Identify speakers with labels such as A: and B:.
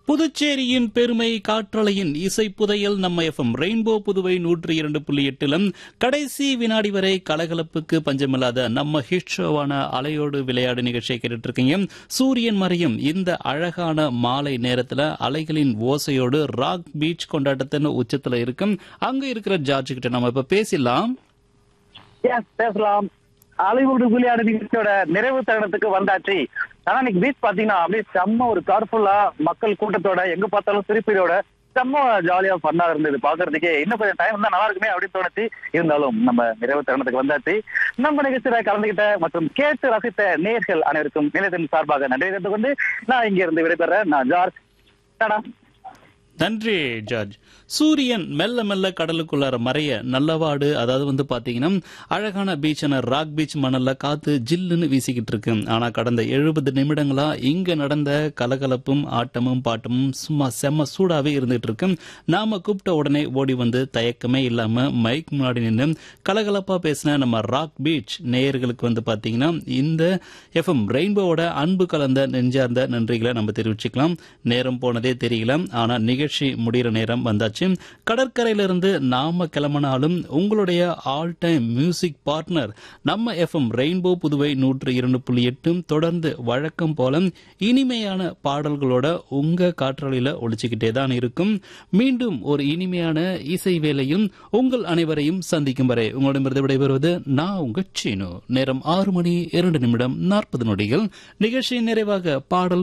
A: புதுச்சேரியின் பெருமை காற்றலையின் இசை புதையல் நம்ம எஃப்எம் ரெயின்போ புதுவை நூற்றி இரண்டு புள்ளி எட்டிலும் கடைசி வினாடி வரை கலகலப்புக்கு பஞ்சமில்லாத நம்ம ஹிட் ஷோவான அலையோடு விளையாடு நிகழ்ச்சியை கேட்டுட்டு இருக்கீங்க சூரியன் மறையும் இந்த அழகான மாலை நேரத்துல அலைகளின் ஓசையோடு ராக் பீச் கொண்டாட்டத்தின் உச்சத்துல இருக்கும் அங்க இருக்கிற ஜார்ஜ் கிட்ட நம்ம இப்ப பேசிடலாம்
B: எஸ் பேசலாம் அலைவோடு விளையாடு நிகழ்ச்சியோட நிறைவு தருணத்துக்கு வந்தாச்சு ஆனா இன்னைக்கு பீச் பாத்தீங்கன்னா அப்படியே செம்ம ஒரு கலர்ஃபுல்லா மக்கள் கூட்டத்தோட எங்க பார்த்தாலும் சிரிப்பீரோட செம்ம ஜாலியா ஃபன்னா இருந்தது பாக்குறதுக்கே இன்னும் கொஞ்சம் டைம் தான் நல்லா இருக்குமே அப்படின்னு தோணுச்சு இருந்தாலும் நம்ம நிறைவு தருணத்துக்கு வந்தாச்சு நம்ம நிகழ்ச்சியில கலந்துகிட்ட மற்றும் கேட்டு ரசித்த நேர்கள் அனைவருக்கும் நிலையத்தின் சார்பாக நன்றி தெரிந்து கொண்டு நான் இங்க இருந்து விடைபெறேன் நான் ஜார்ஜ் டாடா.
A: நன்றி ஜார்ஜ் சூரியன் மெல்ல மெல்ல கடலுக்குள்ளார மறைய நல்லவாடு அதாவது வந்து பாத்தீங்கன்னா அழகான பீச்சான ராக் பீச் மணல்ல காத்து ஜில்லுன்னு வீசிக்கிட்டு இருக்கு ஆனா கடந்த எழுபது நிமிடங்களா இங்க நடந்த கலகலப்பும் ஆட்டமும் பாட்டமும் சும்மா செம்ம சூடாவே இருந்துட்டு இருக்கு நாம கூப்பிட்ட உடனே ஓடி வந்து தயக்கமே இல்லாம மைக் முன்னாடி நின்று கலகலப்பா பேசின நம்ம ராக் பீச் நேயர்களுக்கு வந்து பாத்தீங்கன்னா இந்த எஃப்எம் ரெயின்போவோட அன்பு கலந்த நெஞ்சார்ந்த நன்றிகளை நம்ம தெரிவிச்சுக்கலாம் நேரம் போனதே தெரியல ஆனா நிகழ்ச்சி முடிகிற நேரம் வந்தாச்சு கடற்கரையிலிருந்து நாம கிளம்பினாலும் உங்களுடைய ஆல் டைம் மியூசிக் பார்ட்னர் நம்ம எஃப்எம் ரெயின்போ புதுவை நூற்று இரண்டு புள்ளி எட்டும் தொடர்ந்து வழக்கம் போல இனிமையான பாடல்களோட உங்க காற்றலையில ஒழிச்சுக்கிட்டே தான் இருக்கும் மீண்டும் ஒரு இனிமையான இசை வேலையும் உங்கள் அனைவரையும் சந்திக்கும் வரை உங்களிடமிருந்து விடைபெறுவது நான் உங்க சீனு நேரம் ஆறு மணி இரண்டு நிமிடம் நாற்பது நொடிகள் நிகழ்ச்சியின் நிறைவாக பாடல்